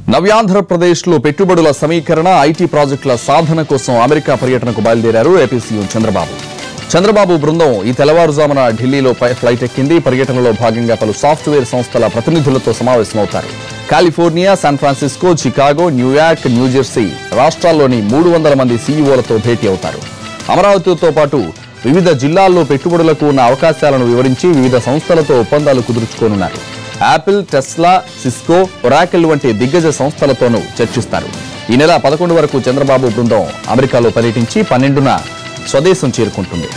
నవ్యాంధ్రప్రదేశ్లో పెట్టుబడుల సమీకరణ ఐటీ ప్రాజెక్టుల సాధన కోసం అమెరికా పర్యటనకు బయలుదేరారు ఏపీ సీఎం చంద్రబాబు చంద్రబాబు బృందం ఈ తెల్లవారుజామున ఢిల్లీలో పై- ఫ్లైట్ ఎక్కింది పర్యటనలో భాగంగా పలు సాఫ్ట్వేర్ సంస్థల ప్రతినిధులతో సమావేశమవుతారు California San Francisco Chicago New York New Jersey రాష్ట్రాల్లోని మూడు వందల మంది సీఈఓలతో భేటీ అవుతారు అమరావతితో పాటు వివిధ జిల్లాల్లో పెట్టుబడులకు ఉన్న అవకాశాలను వివరించి వివిధ సంస్థలతో ఒప్పందాలు కుదుర్చుకోనున్నారు యాపిల్ టెస్లా సిస్కో ఒరాకిల్ వంటి దిగ్గజ సంస్థలతోనూ చర్చిస్తారు ఈ నెల పదకొండు వరకు చంద్రబాబు బృందం అమెరికాలో పర్యటించి పన్నెండున స్వదేశం చేరుకుంటుంది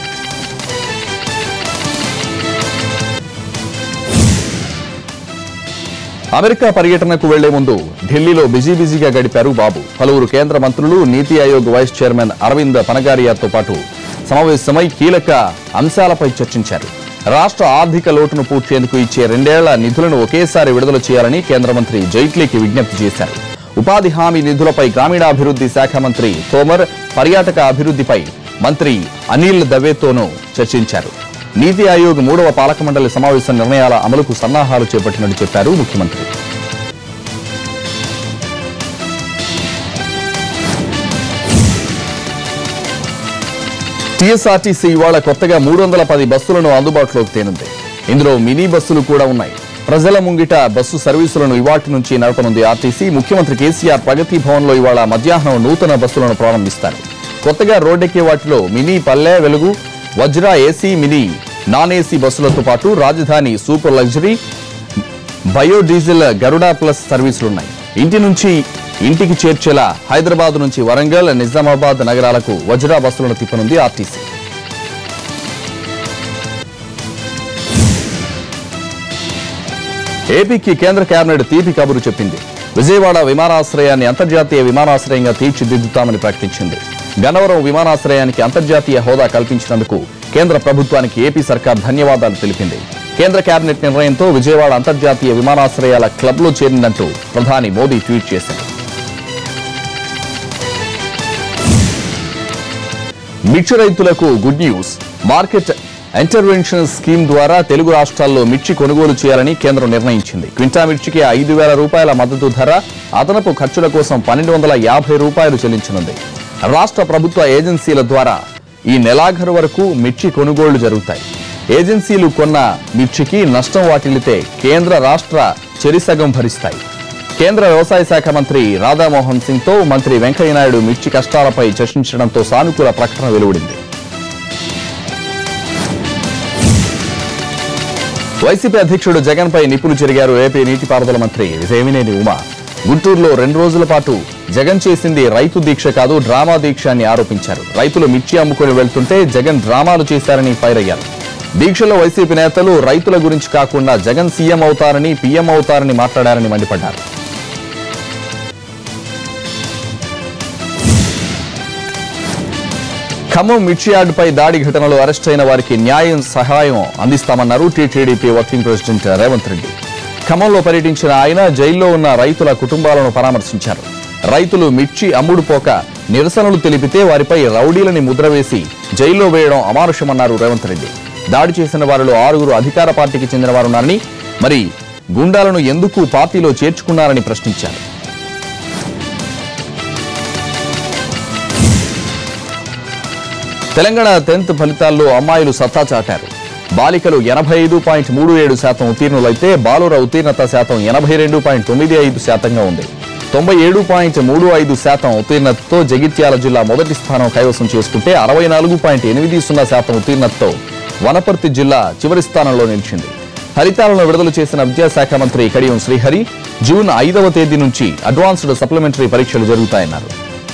అమెరికా పర్యటనకు వెళ్లే ముందు ఢిల్లీలో బిజీ బిజీగా గడిపారు బాబు పలువురు కేంద్ర మంత్రులు నీతి ఆయోగ్ వైస్ చైర్మన్ అరవింద్ పనగారియాతో పాటు సమావేశమై కీలక అంశాలపై చర్చించారు రాష్ట్ర ఆర్థిక లోటును పూడ్చేందుకు ఇచ్చే రెండేళ్ల నిధులను ఒకేసారి విడుదల చేయాలని కేంద్ర మంత్రి జైట్లీకి విజ్ఞప్తి చేశారు ఉపాధి హామీ నిధులపై గ్రామీణాభివృద్ధి శాఖ మంత్రి తోమర్ పర్యాటక అభివృద్ధిపై మంత్రి అనిల్ దవేతోనూ చర్చించారు నీతి ఆయోగ్ మూడవ పాలక మండలి సమావేశం నిర్ణయాల అమలుకు సన్నాహాలు చేపట్టినట్టు చెప్పారు ముఖ్యమంత్రి టీఎస్ఆర్టీసీ ఇవాళ కొత్తగా మూడు వందల పది బస్సులను అందుబాటులోకి తేనుంది ఇందులో మినీ బస్సులు కూడా ఉన్నాయి ప్రజల ముంగిట బస్సు సర్వీసులను ఇవాటి నుంచి నడపనుంది ఆర్టీసీ ముఖ్యమంత్రి కేసీఆర్ ప్రగతి భవన్లో ఇవాళ మధ్యాహ్నం నూతన బస్సులను ప్రారంభిస్తారు కొత్తగా రోడ్డెక్కే వాటిలో mini Palle Velugu Vajra AC mini non AC బస్సులతో పాటు Rajdhani super luxury biodiesel Garuda plus సర్వీసులున్నాయి ఇంటి నుంచి ఇంటికి చేర్చేలా హైదరాబాద్ నుంచి వరంగల్ నిజామాబాద్ నగరాలకు వజ్రా బస్సులను తిప్పనుంది ఆర్టీసీ ఏపీకి కేంద్ర కేబినెట్ తీపి కబురు చెప్పింది విజయవాడ విమానాశ్రయాన్ని అంతర్జాతీయ విమానాశ్రయంగా తీర్చిదిద్దుతామని ప్రకటించింది గన్నవరం విమానాశ్రయానికి అంతర్జాతీయ హోదా కల్పించినందుకు కేంద్ర ప్రభుత్వానికి ఏపీ సర్కార్ ధన్యవాదాలు తెలిపింది కేంద్ర కేబినెట్ నిర్ణయంతో విజయవాడ అంతర్జాతీయ విమానాశ్రయాల క్లబ్లో చేరిందంటూ ప్రధాని మోదీ ట్వీట్ చేశారు మిర్చి రైతులకు good news market intervention scheme ద్వారా తెలుగు రాష్ట్రాల్లో మిర్చి కొనుగోలు చేయాలని కేంద్రం నిర్ణయించింది క్వింటా మిర్చికి ఐదు వేల రూపాయల మద్దతు ధర అదనపు ఖర్చుల కోసం పన్నెండు వందల యాభై రూపాయలు చెల్లించనుంది రాష్ట్ర ప్రభుత్వ ఏజెన్సీల ద్వారా ఈ నెలాఖరు వరకు మిర్చి కొనుగోళ్లు జరుగుతాయి ఏజెన్సీలు కొన్న మిర్చికి నష్టం వాటిల్లితే కేంద్ర రాష్ట్ర చెరిసగం భరిస్తాయి కేంద్ర వ్యవసాయ శాఖ మంత్రి రాధామోహన్ సింగ్ తో మంత్రి వెంకయ్యనాయుడు మిర్చి కష్టాలపై చర్చించడంతో సానుకూల ప్రకటన వెలువడింది వైసీపీ అధ్యక్షుడు జగన్ పై నిప్పులు చెరిగారు ఏపీ నీటిపారుదల మంత్రి దేవినేని ఉమా గుంటూరులో రెండు రోజుల పాటు జగన్ చేసింది రైతు దీక్ష కాదు డ్రామా దీక్ష అని ఆరోపించారు రైతులు మిర్చి అమ్ముకొని వెళ్తుంటే జగన్ డ్రామాలు చేశారని ఫైర్ అయ్యారు దీక్షలో వైసీపీ నేతలు రైతుల గురించి కాకుండా జగన్ సీఎం అవుతారని పీఎం అవుతారని మాట్లాడారని మండిపడ్డారు ఖమ్మం మిర్చి యార్డుపై దాడి ఘటనలో అరెస్ట్ అయిన వారికి న్యాయం సహాయం అందిస్తామన్నారు TTDP working president Revanth Reddy ఖమ్మంలో పర్యటించిన ఆయన జైల్లో ఉన్న రైతుల కుటుంబాలను పరామర్శించారు రైతులు మిర్చి అమ్ముడు పోక నిరసనలు తెలిపితే వారిపై రౌడీలని ముద్ర వేసి జైల్లో వేయడం అమానుషమన్నారు రేవంత్ రెడ్డి దాడి చేసిన వారిలో ఆరుగురు అధికార పార్టీకి చెందిన వారున్నారని మరి గుండాలను ఎందుకు పార్టీలో చేర్చుకున్నారని ప్రశ్నించారు తెలంగాణ టెన్త్ ఫలితాల్లో అమ్మాయిలు సత్తా చాటారు బాలికలు ఎనభై ఐదు పాయింట్ మూడు ఏడు శాతం ఉత్తీర్ణులైతే బాలుర ఉత్తీర్ణత శాతం ఎనభై రెండు పాయింట్ తొమ్మిది ఐదు శాతంగా ఉంది తొంభై ఏడు పాయింట్ మూడు ఐదు శాతం ఉత్తీర్ణతతో జగిత్యాల జిల్లా మొదటి స్థానం కైవసం చేసుకుంటే అరవై నాలుగు పాయింట్ ఎనిమిది సున్నా శాతం ఉత్తీర్ణతతో వనపర్తి జిల్లా చివరి స్థానంలో నిలిచింది ఫలితాలను విడుదల చేసిన విద్యాశాఖ మంత్రి కడియం శ్రీహరి జూన్ ఐదవ తేదీ నుంచి అడ్వాన్స్డ్ సప్లిమెంటరీ పరీక్షలు జరుగుతాయన్నారు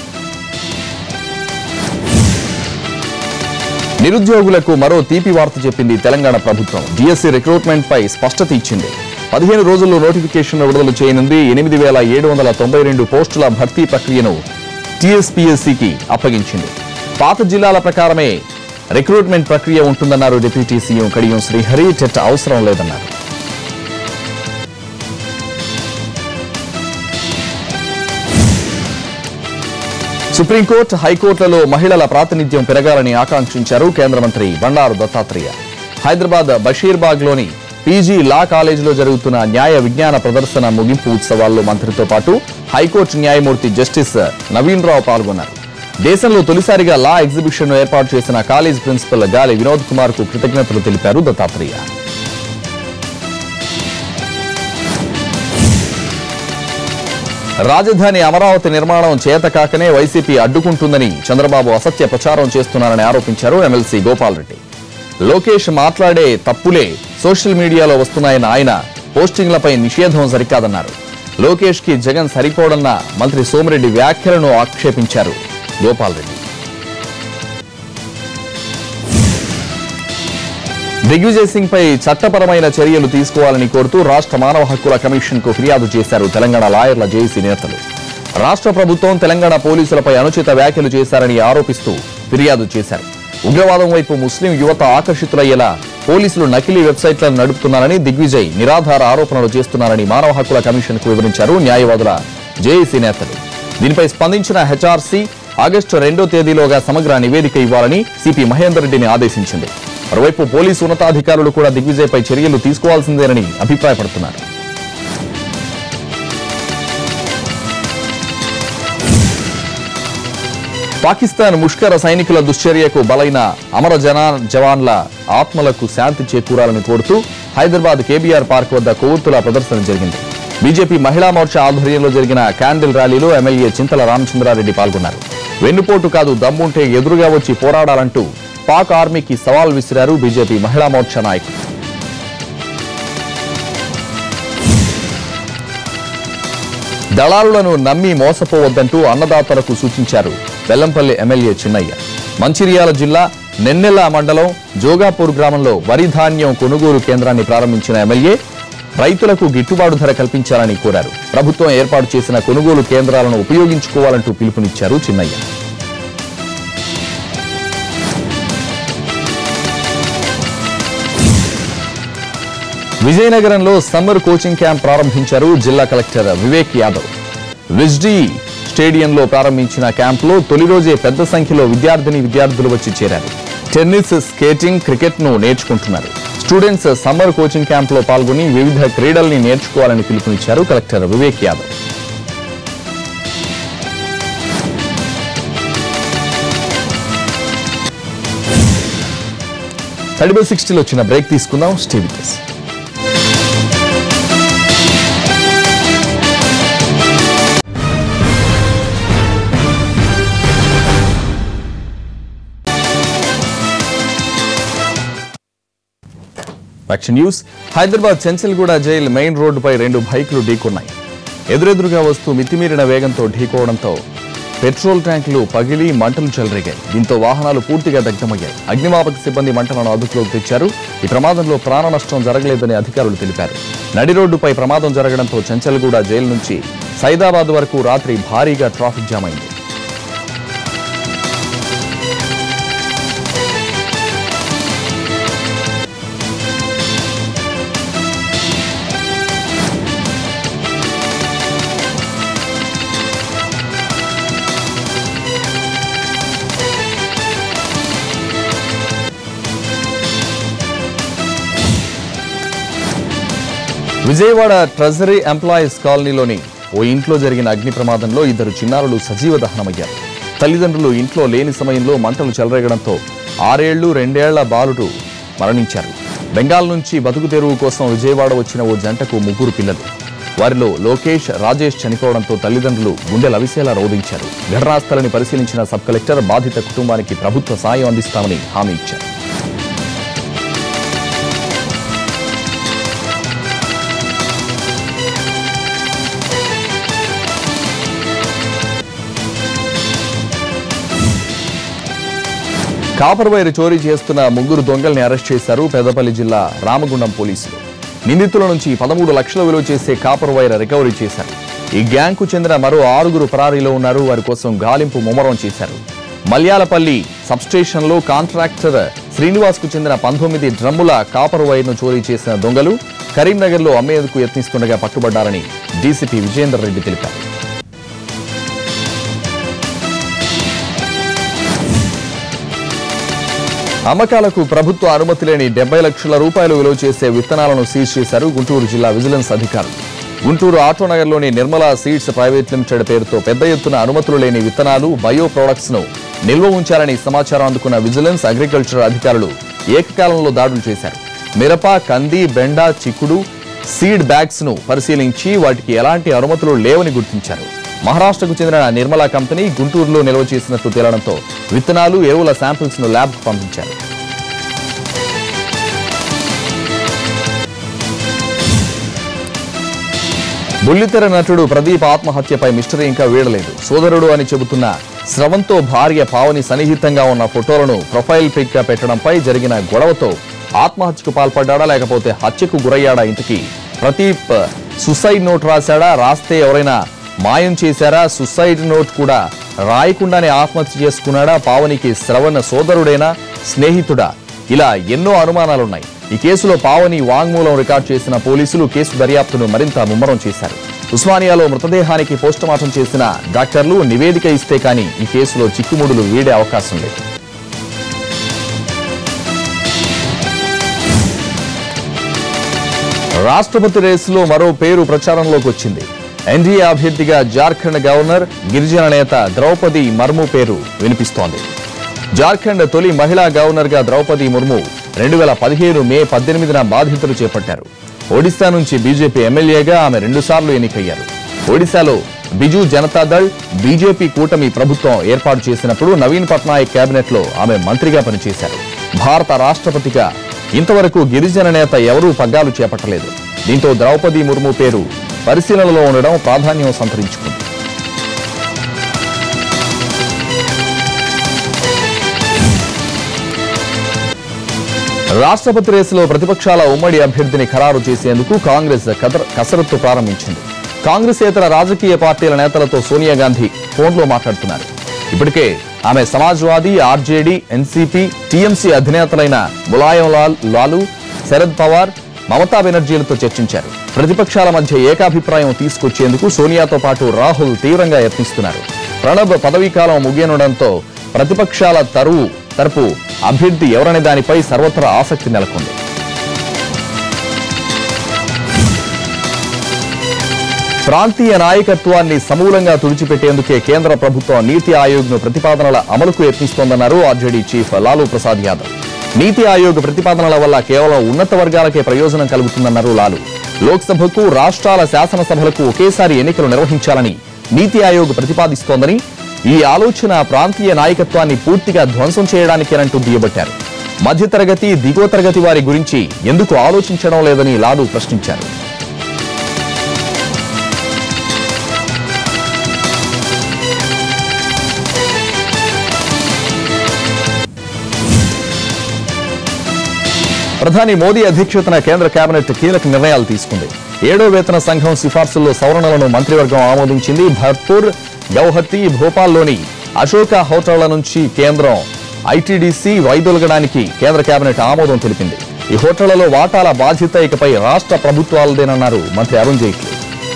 నిరుద్యోగులకు మరో తీపి వార్త చెప్పింది తెలంగాణ ప్రభుత్వం డిఎస్సి రిక్రూట్మెంట్ పై స్పష్టత ఇచ్చింది పదిహేను రోజుల్లో నోటిఫికేషన్ విడుదల చేయనుంది ఎనిమిది వేల ఏడు వందల తొంభై రెండు పోస్టుల భర్తీ ప్రక్రియను టీఎస్పీఎస్సికి అప్పగించింది పాత జిల్లాల ప్రకారమే రిక్రూట్మెంట్ ప్రక్రియ ఉంటుందన్నారు deputy CM Kadiyam Srihari TET అవసరం లేదన్నారు సుప్రీంకోర్టు హైకోర్టులలో మహిళల ప్రాతినిధ్యం పెరగాలని ఆకాంక్షించారు కేంద్ర మంత్రి బండారు దత్తాత్రేయ హైదరాబాద్ బషీర్బాగ్లోని పీజీ లా కాలేజీలో జరుగుతున్న న్యాయ విజ్ఞాన ప్రదర్శన ముగింపు ఉత్సవాల్లో మంత్రితో పాటు హైకోర్టు న్యాయమూర్తి జస్టిస్ నవీన్ రావు పాల్గొన్నారు దేశంలో తొలిసారిగా లా ఎగ్జిబిషన్ ఏర్పాటు చేసిన కాలేజ్ ప్రిన్సిపల్ గాలి వినోద్ కుమార్ కు కృతజ్ఞతలు తెలిపారు దత్తాత్రేయ రాజధాని అమరావతి నిర్మాణం చేతకాకనే వైసీపీ అడ్డుకుంటుందని చంద్రబాబు అసత్య ప్రచారం చేస్తున్నారని ఆరోపించారు ఎమ్మెల్సీ గోపాల్ రెడ్డి లోకేష్ మాట్లాడే తప్పులే సోషల్ మీడియాలో వస్తున్నాయన్న ఆయన పోస్టింగ్లపై నిషేధం సరికాదన్నారు లోకేష్ కి జగన్ సరిపోడన్న మంత్రి సోమిరెడ్డి వ్యాఖ్యలను ఆక్షేపించారు గోపాల్ రెడ్డి దిగ్విజయ్ సింగ్ పై చట్టపరమైన చర్యలు తీసుకోవాలని కోరుతూ రాష్ట్ర మానవ హక్కుల కమిషన్ కు ఫిర్యాదు చేశారు తెలంగాణ లాయర్ల జేఏసీ నేతలు రాష్ట్ర ప్రభుత్వం తెలంగాణ పోలీసులపై అనుచిత వ్యాఖ్యలు చేశారని ఆరోపిస్తూ ఫిర్యాదు చేశారు ఉగ్రవాదం వైపు ముస్లిం యువత ఆకర్షితులయ్యేలా పోలీసులు నకిలీ వెబ్సైట్లను నడుపుతున్నారని దిగ్విజయ్ నిరాధార ఆరోపణలు చేస్తున్నారని మానవ హక్కుల కమిషన్ కు వివరించారు న్యాయవాదుల జేఏసీ నేతలు దీనిపై స్పందించిన హెచ్ఆర్సీ ఆగస్టు రెండో తేదీలోగా సమగ్ర నివేదిక ఇవ్వాలని సిపి మహేందర్ రెడ్డిని ఆదేశించింది మరోవైపు పోలీసు ఉన్నతాధికారులు కూడా దిగ్విజయ్పై చర్యలు తీసుకోవాల్సిందేనని అభిప్రాయపడుతున్నారు పాకిస్తాన్ ముష్కర సైనికుల దుశ్చర్యకు బలైన అమర జనా జవాన్ల ఆత్మలకు శాంతి చేకూరాలని కోరుతూ హైదరాబాద్ కేబీఆర్ పార్క్ వద్ద కొవ్వొత్తుల ప్రదర్శన జరిగింది బీజేపీ మహిళా మోర్చా ఆధ్వర్యంలో జరిగిన క్యాండిల్ ర్యాలీలో ఎమ్మెల్యే చింతల రామచంద్రారెడ్డి పాల్గొన్నారు వెన్నుపోటు కాదు దమ్ముంటే ఎదురుగా వచ్చి పోరాడాలంటూ పాక్ ఆర్మీకి సవాల్ విసిరారు బీజేపీ మహిళా మోర్చా నాయకులు దళారులను నమ్మి మోసపోవద్దంటూ అన్నదాతలకు సూచించారు బెల్లంపల్లి ఎమ్మెల్యే చిన్నయ్య మంచిర్యాల జిల్లా నెన్నెల మండలం జోగాపూర్ గ్రామంలో వరి ధాన్యం కొనుగోలు కేంద్రాన్ని ప్రారంభించిన ఎమ్మెల్యే రైతులకు గిట్టుబాటు ధర కల్పించాలని కోరారు ప్రభుత్వం ఏర్పాటు చేసిన కొనుగోలు కేంద్రాలను ఉపయోగించుకోవాలంటూ పిలుపునిచ్చారు చిన్నయ్య విజయనగరంలో సమ్మర్ కోచింగ్ క్యాంప్ ప్రారంభించారు జిల్లా కలెక్టర్ వివేక్ యాదవ్ విజ్డి స్టేడియంలో ప్రారంభించిన క్యాంపులో తొలి రోజే పెద్ద సంఖ్యలో విద్యార్థిని విద్యార్థులు వచ్చి చేరారు టెన్నిస్ స్కేటింగ్ క్రికెట్ ను నేర్చుకుంటున్నారు స్టూడెంట్స్ సమ్మర్ కోచింగ్ క్యాంపులో పాల్గొని వివిధ క్రీడల్ని నేర్చుకోవాలని పిలుపునిచ్చారు కలెక్టర్ వివేక్ యాదవ్ థర్టీ సిక్స్టీలో వచ్చిన బ్రేక్ తీసుకుందాం స్టీవిటస్ action news Hyderabad Chanchalguda jail main రోడ్డుపై రెండు బైకులు ఢీకొన్నాయి ఎదురెదురుగా వస్తూ మితిమీరిన వేగంతో ఢీకోవడంతో పెట్రోల్ ట్యాంకులు పగిలి మంటలు చెలరేగాయి దీంతో వాహనాలు పూర్తిగా దగ్ధమయ్యాయి అగ్నిమాపక సిబ్బంది మంటలను అదుపులోకి తెచ్చారు ఈ ప్రమాదంలో ప్రాణ నష్టం జరగలేదని అధికారులు తెలిపారు నడి రోడ్డుపై ప్రమాదం జరగడంతో చెంచల్గూడ జైలు నుంచి సైదాబాద్ వరకు రాత్రి భారీగా ట్రాఫిక్ జామ్ అయింది విజయవాడ ట్రెజరీ ఎంప్లాయీస్ కాలనీలోని ఓ ఇంట్లో జరిగిన అగ్ని ప్రమాదంలో ఇద్దరు చిన్నారులు సజీవ దహనమయ్యారు తల్లిదండ్రులు ఇంట్లో లేని సమయంలో మంటలు చెలరేగడంతో ఆరేళ్లు రెండేళ్ల బాలుడు మరణించారు బెంగాల్ నుంచి బతుకు తెరువు కోసం విజయవాడ వచ్చిన ఓ జంటకు ముగ్గురు పిల్లలు వారిలో లోకేష్ రాజేష్ చనిపోవడంతో తల్లిదండ్రులు గుండె లవిసేలా రోధించారు ఘటనాస్థలని పరిశీలించిన సబ్ కలెక్టర్ బాధిత కుటుంబానికి ప్రభుత్వ సాయం అందిస్తామని హామీ ఇచ్చారు కాపర్ వైర్ చోరీ చేస్తున్న ముగ్గురు దొంగల్ని అరెస్ట్ చేశారు పెద్దపల్లి జిల్లా రామగుండం పోలీసులు నిందితుల నుంచి పదమూడు లక్షల విలువ చేసే కాపర్ వైర్ రికవరీ చేశారు ఈ గ్యాంగ్కు చెందిన మరో ఆరుగురు పరారీలో ఉన్నారు వారి కోసం గాలింపు ముమ్మరం చేశారు మల్యాలపల్లి సబ్స్టేషన్లో కాంట్రాక్టర్ శ్రీనివాస్కు చెందిన పంతొమ్మిది డ్రమ్ముల కాపర్ వైర్ను చోరీ చేసిన దొంగలు కరీంనగర్లో అమ్మేందుకు యత్నిస్తుండగా పట్టుబడ్డారని డీసీపీ విజేందర్ రెడ్డి తెలిపారు అమ్మకాలకు ప్రభుత్వ అనుమతి లేని డెబ్బై లక్షల రూపాయలు విలువ చేసే విత్తనాలను సీజ్ చేశారు గుంటూరు జిల్లా విజిలెన్స్ అధికారులు గుంటూరు ఆటోనగర్లోని నిర్మలా సీడ్స్ ప్రైవేట్ లిమిటెడ్ పేరుతో పెద్ద ఎత్తున అనుమతులు లేని విత్తనాలు బయో ప్రొడక్ట్స్ ను నిల్వ ఉంచారని సమాచారం అందుకున్న విజిలెన్స్ అగ్రికల్చర్ అధికారులు ఏకకాలంలో దాడులు చేశారు మిరప కంది బెండ చిక్కుడు సీడ్ బ్యాగ్స్ ను పరిశీలించి వాటికి ఎలాంటి అనుమతులు లేవని గుర్తించారు మహారాష్ట్రకు చెందిన నిర్మలా కంపెనీ గుంటూరులో నిల్వ చేసినట్టు తేలడంతో విత్తనాలు ఎరువుల శాంపిల్స్ ను ల్యాబ్ పంపించారు బుల్లితెర నటుడు ప్రదీప్ ఆత్మహత్యపై మిస్టరీ ఇంకా వీడలేదు సోదరుడు అని చెబుతున్న స్రవంతో భార్య పావని సన్నిహితంగా ఉన్న ఫోటోలను ప్రొఫైల్ పిక్ గా పెట్టడంపై జరిగిన గొడవతో ఆత్మహత్యకు పాల్పడ్డా లేకపోతే హత్యకు గురయ్యాడా ఇంతకీ ప్రదీప్ సుసైడ్ నోట్ రాశాడా రాస్తే ఎవరైనా మాయం చేశారా సుసైడ్ నోట్ కూడా రాయకుండానే ఆత్మహత్య చేసుకున్నాడా పావనికి శ్రవణ సోదరుడేనా స్నేహితుడా ఇలా ఎన్నో అనుమానాలున్నాయి ఈ కేసులో పావని వాంగ్మూలం రికార్డు చేసిన పోలీసులు కేసు దర్యాప్తును మరింత ముమ్మరం చేశారు ఉస్మానియాలో మృతదేహానికి పోస్టుమార్టం చేసిన డాక్టర్లు నివేదిక ఇస్తే కానీ ఈ కేసులో చిక్కుముడులు వీడే అవకాశం లేదు రాష్ట్రపతి రేసులో మరో పేరు ప్రచారంలోకి వచ్చింది ఎన్డీఏ అభ్యర్థిగా జార్ఖండ్ గవర్నర్ గిరిజన నేత ద్రౌపది మర్ము పేరు వినిపిస్తోంది జార్ఖండ్ తొలి మహిళా గవర్నర్ గా ద్రౌపది ముర్ము రెండు వేల పదిహేను మే పద్దెనిమిదిన బాధ్యతలు చేపట్టారు ఒడిశా నుంచి బీజేపీ ఎమ్మెల్యేగా ఆమె రెండుసార్లు ఎన్నికయ్యారు ఒడిశాలో బిజు జనతాదళ్ బీజేపీ కూటమి ప్రభుత్వం ఏర్పాటు చేసినప్పుడు నవీన్ పట్నాయక్ కేబినెట్ లో ఆమె మంత్రిగా పనిచేశారు భారత రాష్ట్రపతిగా ఇంతవరకు గిరిజన నేత ఎవరూ పగ్గాలు చేపట్టలేదు దీంతో ద్రౌపది ముర్ము పేరు పరిశీలనలో ఉండడం ప్రాధాన్యం సంతరించుకుంది రాష్ట్రపతి రేసులో ప్రతిపక్షాల ఉమ్మడి అభ్యర్థిని ఖరారు చేసేందుకు కాంగ్రెస్ కదర్- కసరత్తు ప్రారంభించింది కాంగ్రెసేతర రాజకీయ పార్టీల నేతలతో సోనియా గాంధీ ఫోన్లో మాట్లాడుతున్నారు ఇప్పటికే ఆమె సమాజ్వాదీ ఆర్జేడీ ఎన్సీపీ టీఎంసీ అధినేతలైన ములాయం లాల్ లాలు శరద్ పవార్ మమతా బెనర్జీలతో చర్చించారు ప్రతిపక్షాల మధ్య ఏకాభిప్రాయం తీసుకొచ్చేందుకు సోనియాతో పాటు రాహుల్ తీవ్రంగా యత్నిస్తున్నారు ప్రణబ్ పదవీకాలం ముగియనుడంతో ప్రతిపక్షాల తరువు తరపు అభ్యర్థి ఎవరనే దానిపై సర్వత్రా ఆసక్తి నెలకొంది ప్రాంతీయ నాయకత్వాన్ని సమూలంగా తుడిచిపెట్టేందుకే కేంద్ర ప్రభుత్వం నీతి ఆయోగ్ను ప్రతిపాదనల అమలుకు యత్నిస్తోందన్నారు ఆర్జేడీ చీఫ్ లాలూ ప్రసాద్ యాదవ్ నీతి ఆయోగ్ ప్రతిపాదనల వల్ల కేవలం ఉన్నత వర్గాలకే ప్రయోజనం కలుగుతుందన్నారు లాలు లోక్సభకు రాష్ట్రాల శాసనసభలకు ఒకేసారి ఎన్నికలు నిర్వహించాలని నీతి ఆయోగ్ ప్రతిపాదిస్తోందని ఈ ఆలోచన ప్రాంతీయ నాయకత్వాన్ని పూర్తిగా ధ్వంసం చేయడానికేనంటూ దుయ్యబట్టారు మధ్యతరగతి దిగువ తరగతి వారి గురించి ఎందుకు ఆలోచించడం లేదని లాలు ప్రశ్నించారు ప్రధాని మోదీ అధ్యక్షతన కేంద్ర కేబినెట్ కీలక నిర్ణయాలు తీసుకుంది ఏడో వేతన సంఘం సిఫార్సుల్లో సవరణలను మంత్రివర్గం ఆమోదించింది భర్పూర్ గౌహతి భోపాల్లోని అశోక హోటళ్ల నుంచి కేంద్రం ఐటీడీసీ వైదొలగడానికి కేంద్ర కేబినెట్ ఆమోదం తెలిపింది ఈ హోటళ్లలో వాటాల బాధ్యత ఇకపై రాష్ట్ర ప్రభుత్వాలదేనన్నారు మంత్రి అరుణ్ జైట్లీ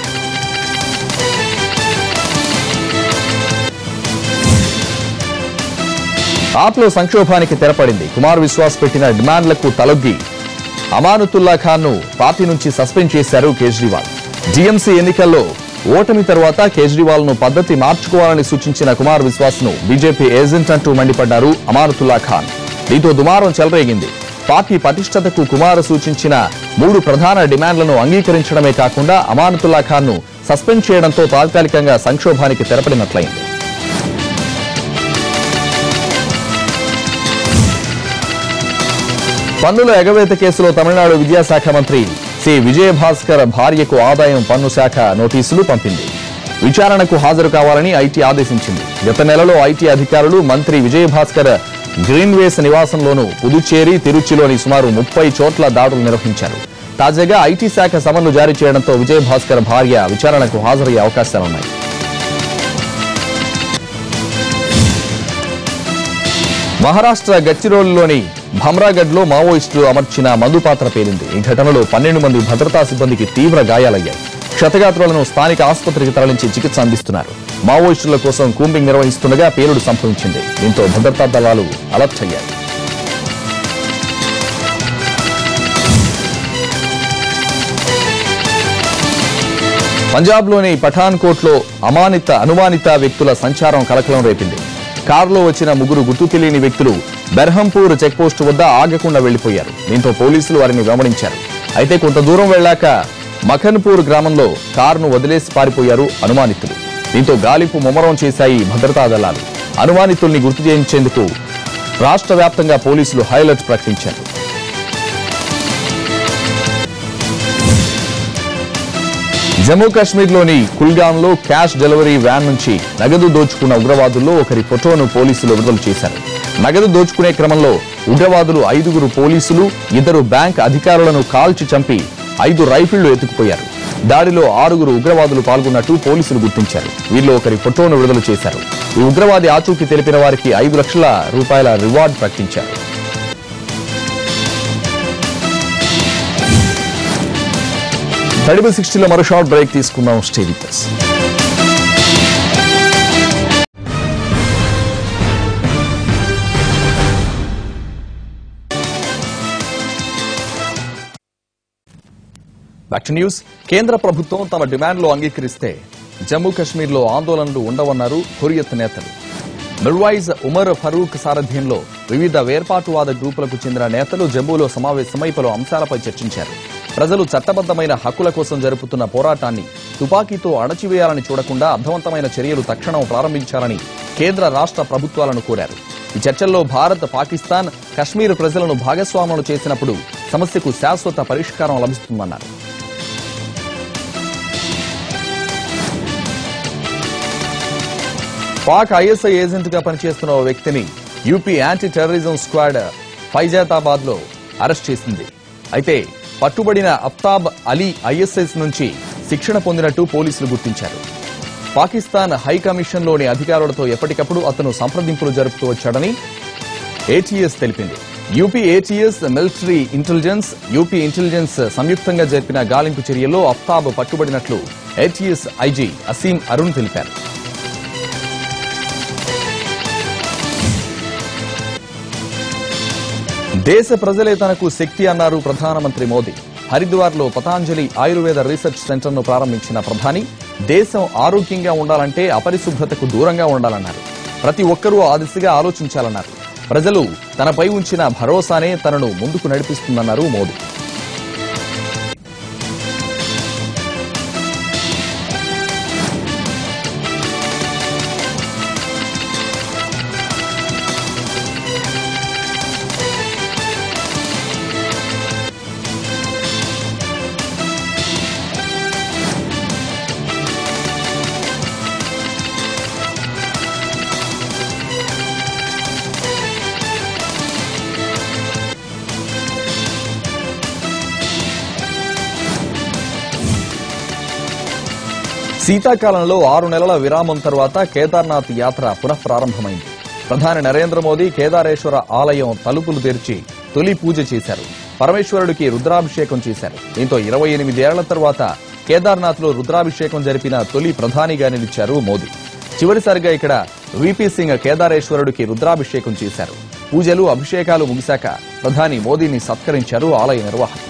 ఆప్లో సంక్షోభానికి తెరపడింది కుమార్ విశ్వాస్ పెట్టిన డిమాండ్లకు తలొగ్గి అమానుతుల్లా ఖాన్ ను పార్టీ నుంచి సస్పెండ్ చేశారు కేజ్రీవాల్ జీఎంసీ ఎన్నికల్లో ఓటమి తర్వాత కేజ్రీవాల్ ను పద్ధతి మార్చుకోవాలని సూచించిన కుమార్ విశ్వాస్ ను బీజేపీ ఏజెంట్ అంటూ మండిపడ్డారు అమానుతుల్లా ఖాన్ దీంతో దుమారం చెలరేగింది పార్టీ పటిష్టతకు కుమార్ సూచించిన మూడు ప్రధాన డిమాండ్లను అంగీకరించడమే కాకుండా అమానుతుల్లా ఖాన్ ను సస్పెండ్ చేయడంతో తాత్కాలికంగా సంక్షోభానికి తెరపడినట్లయింది పన్నుల ఎగవేత కేసులో తమిళనాడు విద్యాశాఖ మంత్రి సి విజయభాస్కర్ భార్యకు ఆదాయం పన్ను శాఖ నోటీసులు పంపింది విచారణకు హాజరు కావాలని ఐటీ ఆదేశించింది గత నెలలో ఐటీ అధికారులు మంత్రి విజయభాస్కర్ గ్రీన్వేస్ నివాసంలోను పుదుచ్చేరి తిరుచిలోని సుమారు ముప్పై చోట్ల దాడులు నిర్వహించారు తాజాగా ఐటీ శాఖ సమన్లు జారీ చేయడంతో విజయభాస్కర్ భార్య విచారణకు హాజరయ్యే అవకాశాలున్నాయి మహారాష్ట్ర గచ్చిరోలిలోని భమ్రాగఢ్లో మావోయిస్టులు అమర్చిన మందు పాత్ర పేలింది ఈ ఘటనలో పన్నెండు మంది భద్రతా సిబ్బందికి తీవ్ర గాయాలయ్యాయి క్షతగాత్రులను స్థానిక ఆసుపత్రికి తరలించి చికిత్స అందిస్తున్నారు మావోయిస్టుల కోసం కూంబింగ్ నిర్వహిస్తుండగా పేలుడు సంభవించింది దీంతో భద్రతా దళాలు అలర్ట్ అయ్యాయి పంజాబ్లోని పఠాన్కోట్లో అమానిత అనుమానిత వ్యక్తుల సంచారం కలకలం రేపింది కారులో వచ్చిన ముగ్గురు గుర్తు తెలియని వ్యక్తులు బెర్హంపూర్ చెక్పోస్టు వద్ద ఆగకుండా వెళ్లిపోయారు దీంతో పోలీసులు వారిని వెంబడించారు అయితే కొంత దూరం వెళ్లాక మఖన్పూర్ గ్రామంలో కారును వదిలేసి పారిపోయారు అనుమానితులు దీంతో గాలింపు ముమ్మరం చేశాయి భద్రతా దళాలు అనుమానితుల్ని గుర్తు చేయించేందుకు రాష్ట్ర వ్యాప్తంగా పోలీసులు హైలైట్ ప్రకటించారు జమ్మూ కాశ్మీర్లోని కుల్గాంలో క్యాష్ డెలివరీ వ్యాన్ నుంచి నగదు దోచుకున్న ఉగ్రవాదుల్లో ఒకరి ఫోటోను పోలీసులు విడుదల చేశారు నగదు దోచుకునే క్రమంలో ఉగ్రవాదులు ఐదుగురు పోలీసులు ఇద్దరు బ్యాంక్ అధికారులను కాల్చి చంపి ఐదు రైఫిళ్లు ఎత్తుకుపోయారు దాడిలో ఆరుగురు ఉగ్రవాదులు పాల్గొన్నట్టు పోలీసులు గుర్తించారు వీరిలో ఒకరి ఫోటోను విడుదల చేశారు ఈ ఉగ్రవాది ఆచూకీ తెలిపిన వారికి ఐదు లక్షల రూపాయల రివార్డ్ ప్రకటించారు థర్టీ సిక్స్టీలో మరో షార్ట్ బ్రేక్ తీసుకుందాం stay with us. Back to news కేంద్ర ప్రభుత్వం తమ డిమాండ్లు అంగీకరిస్తే జమ్మూ కాశ్మీర్లో ఆందోళనలు ఉండవన్నారు హురియత్ నేతలు మిర్వాయిజ్ ఉమర్ ఫరూక్ సారథ్యంలో వివిధ వేర్పాటువాద గ్రూపులకు చెందిన నేతలు జమ్మూలో సమావేశమై పలు అంశాలపై చర్చించారు ప్రజలు చట్టబద్దమైన హక్కుల కోసం జరుపుతున్న పోరాటాన్ని తుపాకీతో అణచివేయాలని చూడకుండా అర్థవంతమైన చర్యలు తక్షణం ప్రారంభించాలని కేంద్ర రాష్ట్ర ప్రభుత్వాలను కోరారు ఈ చర్చల్లో భారత్ పాకిస్తాన్ కశ్మీర్ ప్రజలను భాగస్వాములు చేసినప్పుడు సమస్యకు శాశ్వత పరిష్కారం లభిస్తుందన్నారు పాక్ ఐఎస్ఐ ఏజెంట్ గా పనిచేస్తున్న ఓ వ్యక్తిని UP anti terrorism squad Faizabad లో అరెస్ట్ చేసింది అయితే పట్టుబడిన అఫ్తాబ్ అలీ ఐఎస్ఐస్ నుంచి శిక్షణ పొందినట్టు పోలీసులు గుర్తించారు పాకిస్తాన్ హై కమిషన్లోని అధికారులతో ఎప్పటికప్పుడు అతను సంప్రదింపులు జరుపుతూ వచ్చాడని ఏటీఎస్ తెలిపింది UP ATS military intelligence UP intelligence సంయుక్తంగా జరిపిన గాలింపు చర్యల్లో అఫ్తాబ్ పట్టుబడినట్లు ఏటీఎస్ ఐజీ అసీం అరుణ్ తెలిపారు దేశ ప్రజలే తనకు శక్తి అన్నారు ప్రధానమంత్రి మోదీ హరిద్వార్లో పతాంజలి ఆయుర్వేద రీసెర్చ్ సెంటర్ను ప్రారంభించిన ప్రధాని దేశం ఆరోగ్యంగా ఉండాలంటే అపరిశుభ్రతకు దూరంగా ఉండాలన్నారు ప్రతి ఒక్కరూ ఆ దిశగా ఆలోచించాలన్నారు ప్రజలు తనపై ఉంచిన భరోసానే తనను ముందుకు నడిపిస్తుందన్నారు మోదీ శీతాకాలంలో ఆరు నెలల విరామం తర్వాత కేదార్నాథ్ యాత్ర పునఃప్రారంభమైంది ప్రధాని నరేంద్ర మోదీ కేదారేశ్వర ఆలయం తలుపులు తెరిచి తొలి పూజ చేశారు పరమేశ్వరుడికి రుద్రాభిషేకం చేశారు దీంతో ఇరవై ఎనిమిదేళ్ల తర్వాత కేదార్నాథ్ లో రుద్రాభిషేకం జరిపిన తొలి ప్రధానిగా నిలిచారు మోదీ చివరిసారిగా ఇక్కడ వీపీ సింగ్ కేదారేశ్వరుడికి రుద్రాభిషేకం చేశారు పూజలు అభిషేకాలు ముగిశాక ప్రధాని మోదీని సత్కరించారు ఆలయ నిర్వాహకులు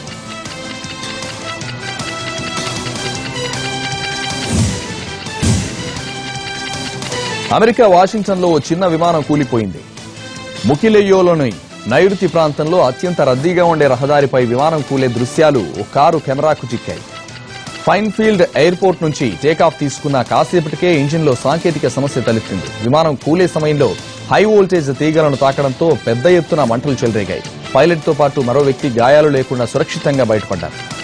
అమెరికా వాషింగ్టన్లో ఓ చిన్న విమానం కూలిపోయింది ముకిలెయ్యోలోని నైరుతి ప్రాంతంలో అత్యంత రద్దీగా ఉండే రహదారిపై విమానం కూలే దృశ్యాలు ఓ కారు కెమెరాకు చిక్కాయి ఫైన్ఫీల్డ్ ఎయిర్పోర్ట్ నుంచి టేకాఫ్ తీసుకున్న కాసేపటికే ఇంజిన్లో సాంకేతిక సమస్య తలెత్తింది విమానం కూలే సమయంలో హై వోల్టేజ్ తీగలను తాకడంతో పెద్ద ఎత్తున మంటలు చెలరేగాయి పైలట్తో పాటు మరో వ్యక్తి గాయాలు లేకుండా సురక్షితంగా బయటపడ్డారు